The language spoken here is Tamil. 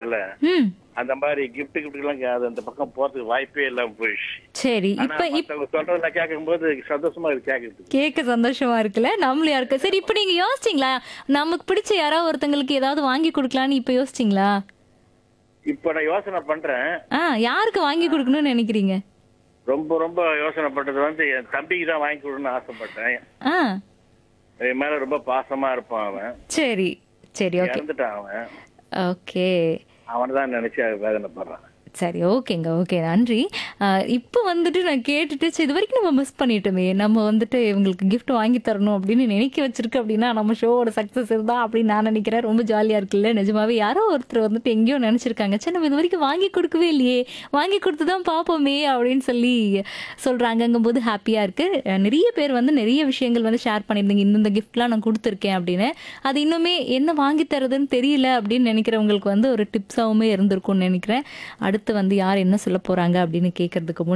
சொன்னேன்ல ம் அந்த மாதிரி கிஃப்ட் கிஃப்ட் எல்லாம் அது அந்த பக்கம் போறதுக்கு வாய்ப்பே இல்லாம போயிடுச்சு சரி ஆனா இப்ப இப்ப மத்தவங்க சொல்றதெல்லாம் கேட்கும்போது சந்தோஷமா இருக்கு கேட்கறதுக்கு கேட்க சந்தோஷமா இருக்குல்ல நம்மளும் யாருக்கு சரி இப்ப நீங்க யோசிச்சீங்களா நமக்கு பிடிச்ச யாராவது ஒருத்தங்களுக்கு ஏதாவது வாங்கி கொடுக்கலான்னு இப்ப யோசிச்சீங்களா இப்ப நான் யோசனை பண்றேன் ஆ யாருக்கு வாங்கி கொடுக்கணும்னு நினைக்கிறீங்க ரொம்ப ரொம்ப யோசனை பண்றது வந்து என் தம்பிக்கு தான் வாங்கி கொடுன்னு ஆசைப்பட்டேன் ஆ என் மேல ரொம்ப பாசமா இருப்பான் அவன் சரி சரி ஓகே இறந்துட்டான் அவன் ஓகே அவனை தான் நினைச்சு வேதனைப்படுறான் சரி ஓகேங்க ஓகே நன்றி ஆஹ் இப்போ வந்துட்டு நான் கேட்டுட்டு சரி இது வரைக்கும் நம்ம மிஸ் பண்ணிட்டோமே நம்ம வந்துட்டு இவங்களுக்கு gift வாங்கி தரணும் அப்படின்னு நினைக்க வச்சிருக்கு அப்படின்னா நம்ம ஷோவோட சக்ஸஸ் இருந்தா அப்படின்னு நான் நினைக்கிறேன் ரொம்ப ஜாலியா இருக்குல்ல நிஜமாவே யாரோ ஒருத்தர் வந்துட்டு எங்கேயோ நினைச்சிருக்காங்க சரி நம்ம இது வரைக்கும் வாங்கி கொடுக்கவே இல்லையே வாங்கி கொடுத்து தான் பார்ப்போமே அப்படின்னு சொல்லி சொல்றாங்கங்கும் போது ஹாப்பியா இருக்கு அஹ் நிறைய பேர் வந்து நிறைய விஷயங்கள் வந்து ஷேர் பண்ணியிருந்தீங்க இந்தந்த கிஃப்ட்லாம் நான் கொடுத்துருக்கேன் அப்படின்னு அது இன்னுமே என்ன வாங்கி தரதுன்னு தெரியல அப்படின்னு நினைக்கிறவங்களுக்கு வந்து ஒரு டிப்ஸாவுமே இருந்திருக்கும்னு நினைக்கிறேன் அடுத்து வந்து யார் என்ன சொல்ல போறாங்க அப்படின்னு கேட்கறதுக்கு முன்னாடி